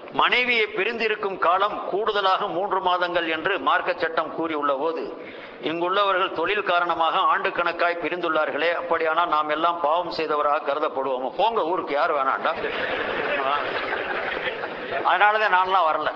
மனைவியை பிரிந்திருக்கும் காலம் கூடுதலாக மூன்று மாதங்கள் என்று மார்க்க சட்டம் கூறியுள்ள போது இங்குள்ளவர்கள் தொழில் காரணமாக ஆண்டு கணக்காய் பிரிந்துள்ளார்களே அப்படியானால் நாம் எல்லாம் பாவம் செய்தவராக கருதப்படுவோம் போங்க ஊருக்கு யார் வேணாண்டா அதனாலதான் நான்லாம் வரல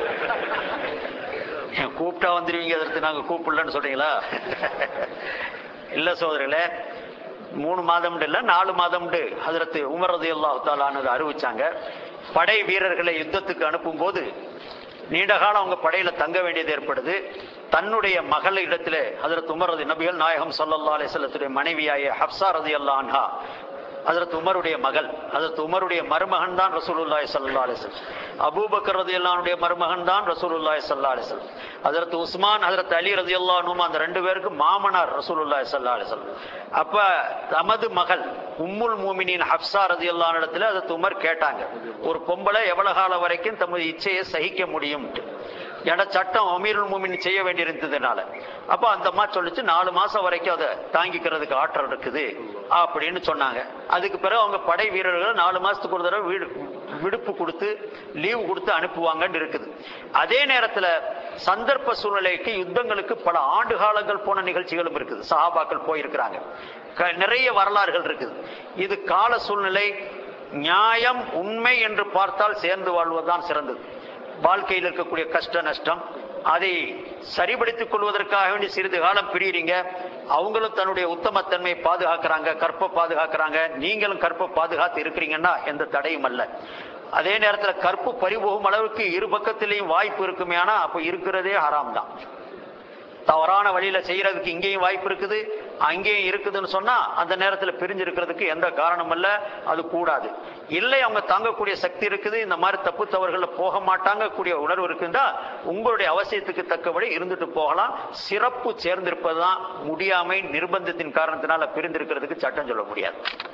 கூப்பிட்டா வந்துருவீங்க அதற்கு நாங்க கூப்பிடலன்னு சொல்றீங்களா இல்ல சோதரிகளே மூணு மாதம் இல்ல நாலு மாதம் ஹதரத்து உமர் ரதி அல்லாஹாலானது அறிவிச்சாங்க படை வீரர்களை யுத்தத்துக்கு அனுப்பும் போது நீண்ட காலம் அவங்க படையில தங்க வேண்டியது ஏற்படுது தன்னுடைய மகள் இடத்துல ஹதரத் உமர் ரதி நபிகள் நாயகம் சல்லா அலிஸ்லத்துடைய மனைவியாய ஹப்சா ரதி அல்லா அன்ஹா ஹதரத் உமருடைய மகள் ஹதரத் உமருடைய மருமகன் தான் ரசூலுல்லாய் சல்லா அலிஸ்லம் அபூபக்கர் ரதி அல்லானுடைய மருமகன் தான் ரசூலுல்லாய் சல்லா அலிஸ்லம் ஹதரத் உஸ்மான் ஹதரத் அலி ரதி அல்லானும் அந்த ரெண்டு பேருக்கு மாமனார் ரசூலுல்லாய் சல்லா அலிஸ்லம் அப்ப தமது மகள் உம்முல் மூமினின் ஹப்சா ரதி அல்லான் இடத்துல ஹதரத் உமர் கேட்டாங்க ஒரு பொம்பளை எவ்வளவு காலம் வரைக்கும் தமது இச்சையை சகிக்க முடியும் ஏன்னா சட்டம் அமீருல் மூமின் செய்ய வேண்டியிருந்ததுனால அப்ப அந்த அம்மா சொல்லிச்சு நாலு மாசம் வரைக்கும் அதை தாங்கிக்கிறதுக்கு ஆற்றல் இருக்குது அப்படின்னு சொன்னாங்க அதுக்கு பிறகு அவங்க படை வீரர்கள் நாலு மாசத்துக்கு ஒரு தடவை வீடு விடுப்பு கொடுத்து லீவு கொடுத்து அனுப்புவாங்கன்னு இருக்குது அதே நேரத்துல சந்தர்ப்ப சூழ்நிலைக்கு யுத்தங்களுக்கு பல ஆண்டு காலங்கள் போன நிகழ்ச்சிகளும் இருக்குது சஹாபாக்கள் போயிருக்கிறாங்க க- நிறைய வரலாறுகள் இருக்குது இது கால சூழ்நிலை நியாயம் உண்மை என்று பார்த்தால் சேர்ந்து வாழ்வதுதான் சிறந்தது வாழ்க்கையில் இருக்கக்கூடிய கஷ்ட நஷ்டம் அதை சரிபடுத்திக் கொள்வதற்காக வேண்டி சிறிது காலம் பிரியுறீங்க அவங்களும் தன்னுடைய உத்தமத்தன்மையை பாதுகாக்கிறாங்க கற்பை பாதுகாக்கிறாங்க நீங்களும் கற்பை பாதுகாத்து இருக்கிறீங்கன்னா எந்த தடையும் அல்ல அதே நேரத்துல கற்பு பறிபோகும் அளவுக்கு இரு பக்கத்திலையும் வாய்ப்பு இருக்குமே ஆனா அப்ப இருக்கிறதே ஹராம் தான் தவறான வழியில செய்யறதுக்கு இங்கேயும் வாய்ப்பு இருக்குது அங்கேயும் இருக்குதுன்னு சொன்னா அந்த நேரத்துல பிரிஞ்சு இருக்கிறதுக்கு எந்த காரணம் இல்ல அது கூடாது இல்லை அவங்க தாங்கக்கூடிய சக்தி இருக்குது இந்த மாதிரி தப்பு தவறுகள்ல போக மாட்டாங்க கூடிய உணர்வு இருக்குன்னா உங்களுடைய அவசியத்துக்கு தக்கபடி இருந்துட்டு போகலாம் சிறப்பு சேர்ந்திருப்பதுதான் முடியாமை நிர்பந்தத்தின் காரணத்தினால பிரிந்திருக்கிறதுக்கு சட்டம் சொல்ல முடியாது